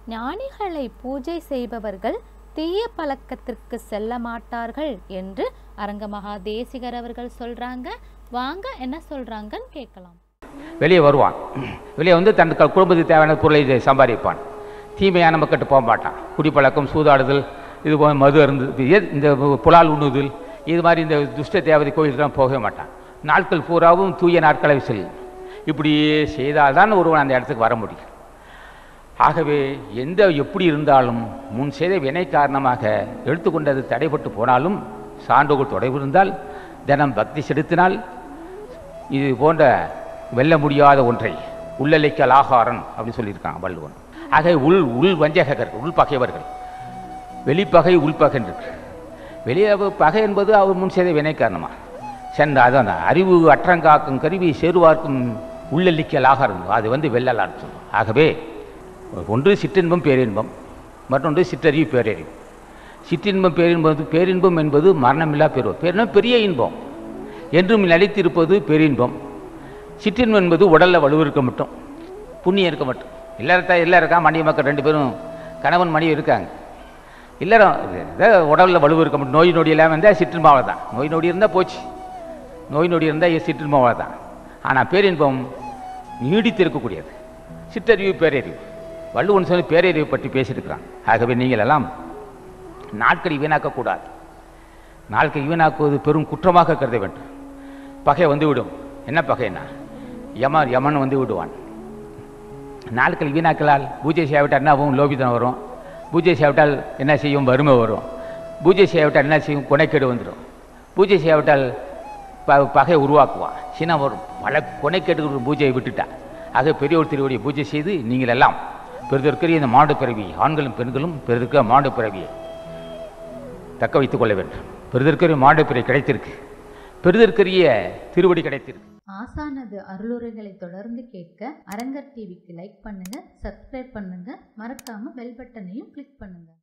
ஞானிகளை பூஜை செய்பவர்கள் தீய பழக்கத்திற்கு செல்ல மாட்டார்கள் என்று அரங்கமகா தேசிகர் அவர்கள் சொல்றாங்க வாங்க என்ன சொல்றாங்கன்னு கேட்கலாம் வெளியே வருவான் வெளியே வந்து தன் க- குடும்பத்துக்கு தேவையான பொருளை இதை சம்பாதிப்பான் தீமையான மக்கட்டு போக மாட்டான் குடிப்பழக்கம் சூதாடுதல் இது போல மது அருந்து இந்த புலால் உண்ணுதல் இது மாதிரி இந்த துஷ்ட தேவதை கோயிலுக்கெல்லாம் போகவே மாட்டான் நாட்கள் பூராவும் தூய நாட்களை செல்லும் இப்படியே செய்தால்தான் ஒருவன் அந்த இடத்துக்கு வர முடியும் ஆகவே எந்த எப்படி இருந்தாலும் முன் செய்த வினை காரணமாக எடுத்துக்கொண்டது தடைபட்டு போனாலும் சான்றோர்கள் தொடர்பு இருந்தால் தினம் பக்தி செலுத்தினால் இது போன்ற வெல்ல முடியாத ஒன்றை உள்ளலைக்கல் ஆகாரன் அப்படின்னு சொல்லியிருக்கான் வள்ளுவன் ஆக உள் உள் வஞ்சகர்கள் உள் பகைவர்கள் வெளிப்பகை உள்பகை இருக்கு வெளியே பகை என்பது அவர் முன் செய்த வினை காரணமா சென்ற அதான் அந்த அறிவு அற்றங்காக்கும் கருவி சேருவார்க்கும் உள்ளலிக்கல் ஆகாரம் அது வந்து வெல்லலான்னு சொல்லுவோம் ஆகவே ஒன்று சிற்றின்பம் பேரின்பம் மற்றொன்று சிற்றறிவு பேரறிவு சிற்றின்பம் பேரின்பம் பேரின்பம் என்பது மரணமில்லா பெறுவோம் பேரின்பம் பெரிய இன்பம் என்றும் நிலைத்திருப்பது பேரின்பம் சிற்றின்பம் என்பது உடலில் வலுவிருக்க மட்டும் புண்ணியம் இருக்க மட்டும் இல்லறத்த இல்லை இருக்கா மனைவி மக்கள் ரெண்டு பேரும் கணவன் மனைவி இருக்காங்க இல்லறம் உடலில் வலுவு இருக்க மட்டும் நோய் நொடி இல்லாமல் இருந்தால் சிற்றின்பாவில் தான் நோய் நொடி இருந்தால் போச்சு நோய் நொடி இருந்தால் சிற்றின்பாவில் தான் ஆனால் பேரின்பம் நீடித்து இருக்கக்கூடியது சிற்றறிவு பேரறிவு வள்ளுவன் சொல்லி பேரறிவு பற்றி பேசியிருக்கிறான் ஆகவே நீங்கள் எல்லாம் நாட்களை வீணாக்கக்கூடாது நாட்களை வீணாக்குவது பெரும் குற்றமாக கருத வேண்டும் பகை வந்து விடும் என்ன பகைன்னா யமன் யமன் வந்து விடுவான் நாட்கள் வீணாக்கலால் பூஜை செய்யாவிட்டால் என்ன ஆகும் லோபித்தனம் வரும் பூஜை செய்யாவிட்டால் என்ன செய்யும் வறுமை வரும் பூஜை செய்யாவிட்டால் என்ன செய்யும் கொனைக்கேடு வந்துடும் பூஜை செய்யாவிட்டால் ப பகை உருவாக்குவான் சினம் வரும் பல கொனைக்கேடு பூஜையை விட்டுட்டா ஆக பெரியோர் திருவடியை பூஜை செய்து நீங்கள் எல்லாம் பெரிதற்கரிய இந்த மாடு பிறவி ஆண்களும் பெண்களும் பெரிதற்க மாடு பிறவியை தக்க வைத்துக் கொள்ள வேண்டும் பெரிதற்கரிய மாடு பிறவி கிடைத்திருக்கு பெரிதற்கரிய திருவடி கிடைத்திருக்கு ஆசானது அருளுரைகளை தொடர்ந்து கேட்க அரங்கர் டிவிக்கு லைக் பண்ணுங்க சப்ஸ்கிரைப் பண்ணுங்க மறக்காம பெல் பட்டனையும் கிளிக் பண்ணுங்க